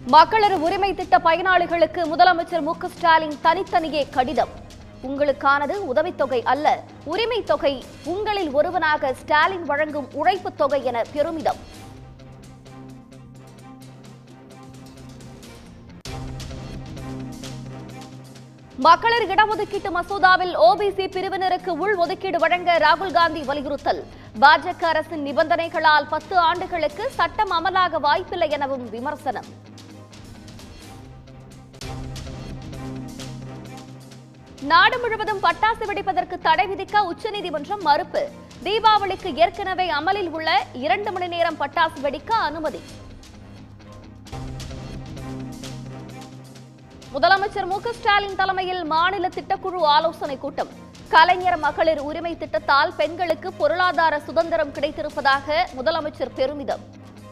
மகளிர் உரிமை திட்ட பயனாளிகளுக்கு முதலமைச்சர் மு க ஸ்டாலின் தனித்தனியே கடிதம் உங்களுக்கானது உதவித்தொகை அல்ல உரிமை தொகை உங்களில் ஒருவனாக ஸ்டாலின் வழங்கும் உழைப்புத் தொகை என பெருமிதம் மகளிர் இடஒதுக்கீட்டு மசோதாவில் ஓபிசி பிரிவினருக்கு உள் ஒதுக்கீடு வழங்க ராகுல் காந்தி வலியுறுத்தல் பாஜக அரசின் நிபந்தனைகளால் பத்து ஆண்டுகளுக்கு சட்டம் அமலாக வாய்ப்பில்லை எனவும் விமர்சனம் நாடு முழுவதும் பட்டாசு வெடிப்பதற்கு தடை விதிக்க உச்சநீதிமன்றம் மறுப்பு தீபாவளிக்கு ஏற்கனவே அமலில் உள்ள இரண்டு மணி நேரம் பட்டாசு வெடிக்க அனுமதி முதலமைச்சர் மு க ஸ்டாலின் தலைமையில் மாநில திட்டக்குழு ஆலோசனை கூட்டம் கலைஞர் மகளிர் உரிமை திட்டத்தால் பெண்களுக்கு பொருளாதார சுதந்திரம் கிடைத்திருப்பதாக முதலமைச்சர் பெருமிதம்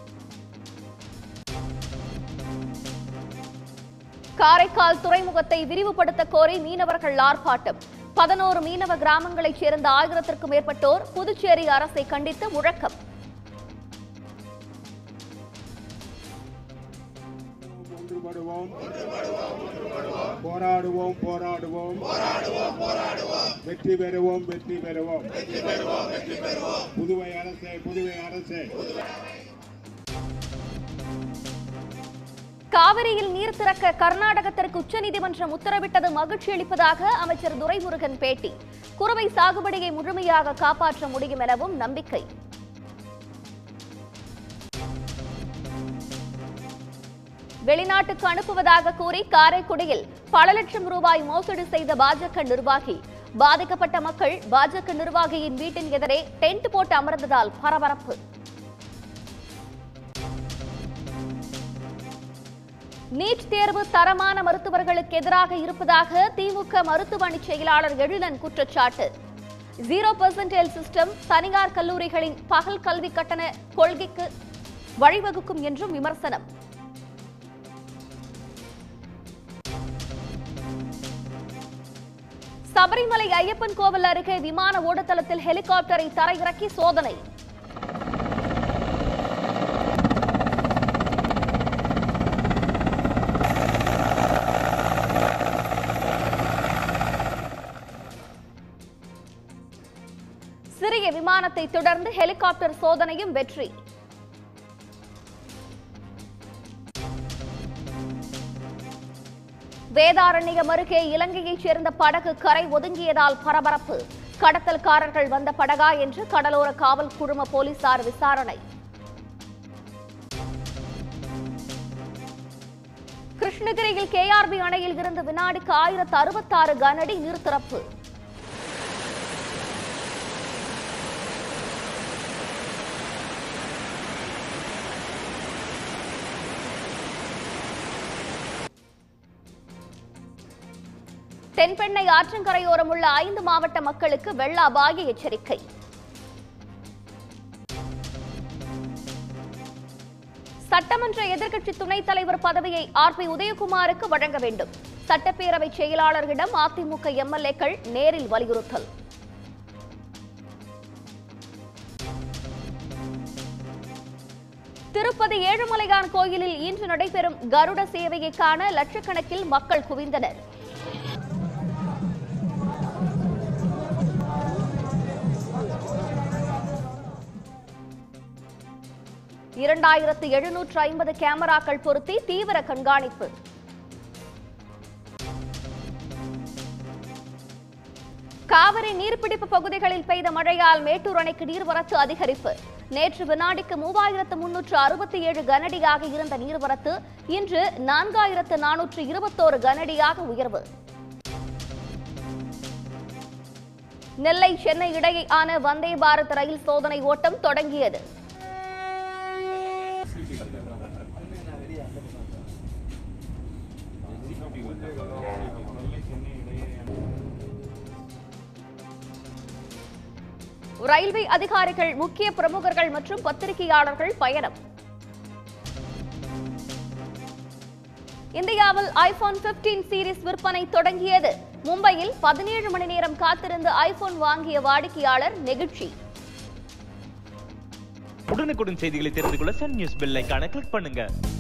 காரைக்கால் துறைமுகத்தை விரிவுபடுத்த கோரி மீனவர்கள் ஆர்ப்பாட்டம் பதினோரு மீனவ கிராமங்களைச் சேர்ந்த ஆயிரத்திற்கும் மேற்பட்டோர் புதுச்சேரி அரசை கண்டித்து முழக்கம் ஒன்றுபடுவோம் போராடுவோம் போராடுவோம் வெற்றி பெறுவோம் வெற்றி பெறுவோம் புதுவை அரசே புதுவை அரசே காவிரியில் நீர் திறக்க கர்நாடகத்திற்கு உச்சநீதிமன்றம் உத்தரவிட்டது மகிழ்ச்சி அளிப்பதாக அமைச்சர் துரைமுருகன் பேட்டி குறுவை சாகுபடியை முழுமையாக காப்பாற்ற முடியும் எனவும் நம்பிக்கை வெளிநாட்டுக்கு அனுப்புவதாக கூறி காரைக்குடியில் பல லட்சம் ரூபாய் மோசடி செய்த பாஜக நிர்வாகி பாதிக்கப்பட்ட மக்கள் பாஜக நிர்வாகியின் வீட்டின் எதிரே டென்ட் போட்டு அமர்ந்ததால் பரபரப்பு நீட் தேர்வு தரமான மருத்துவர்களுக்கு எதிராக இருப்பதாக திமுக மருத்துவ அணி செயலாளர் எழிலன் குற்றச்சாட்டு ஜீரோ பெர்சன்டேஜ் சிஸ்டம் தனியார் கல்லூரிகளின் பகல் கல்வி கட்டண கொள்கைக்கு வழிவகுக்கும் என்றும் விமர்சனம் சபரிமலை ஐயப்பன் கோவில் அருகே விமான ஓடுதளத்தில் ஹெலிகாப்டரை தரையிறக்கி சோதனை சிறிய விமானத்தை தொடர்ந்து ஹெலிகாப்டர் சோதனையும் வெற்றி வேதாரண்யம் அருகே இலங்கையைச் சேர்ந்த படகு கரை ஒதுங்கியதால் பரபரப்பு கடத்தல்காரர்கள் வந்த படகா என்று கடலோர காவல் குழும போலீசார் விசாரணை கிருஷ்ணகிரியில் கேஆர்பி அணையில் இருந்து வினாடிக்கு ஆயிரத்து அறுபத்தாறு கனஅடி நீர் திறப்பு தென்பெண்ணை ஆற்றங்கரையோரம் உள்ள ஐந்து மாவட்ட மக்களுக்கு வெள்ள அபாய எச்சரிக்கை சட்டமன்ற எதிர்க்கட்சி துணைத் தலைவர் பதவியை ஆர் பி உதயகுமாருக்கு வழங்க வேண்டும் சட்டப்பேரவை செயலாளர்களிடம் அதிமுக எம்எல்ஏக்கள் நேரில் வலியுறுத்தல் திருப்பதி ஏழுமலையான் கோயிலில் இன்று நடைபெறும் கருட சேவையை காண லட்சக்கணக்கில் மக்கள் குவிந்தனர் இரண்டாயிரத்து எழுநூற்று ஐம்பது கேமராக்கள் பொருத்தி தீவிர கண்காணிப்பு காவிரி நீர்பிடிப்பு பகுதிகளில் பெய்த மழையால் மேட்டூர் அணைக்கு நீர்வரத்து அதிகரிப்பு நேற்று வினாடிக்கு மூவாயிரத்து முன்னூற்று அறுபத்தி ஏழு கனடியாக இருந்த நீர்வரத்து இன்று நான்காயிரத்து நானூற்று இருபத்தோரு கனடியாக உயர்வு நெல்லை சென்னை இடையேயான வந்தே பாரத் ரயில் சோதனை ஓட்டம் தொடங்கியது ரயில்வே அதிகாரிகள் முக்கிய பிரமுகர்கள் மற்றும் பத்திரிகையாளர்கள் பயணம் இந்தியாவில் ஐபோன் 15 சீரிஸ் விற்பனை தொடங்கியது மும்பையில் பதினேழு மணி நேரம் காத்திருந்து ஐபோன் வாங்கிய வாடிக்கையாளர் நெகிழ்ச்சி உடனுக்குடன் செய்திகளை தெரிந்து கொள்ள சன் நியூஸ் பெல் ஐகானை கிளிக் பண்ணுங்க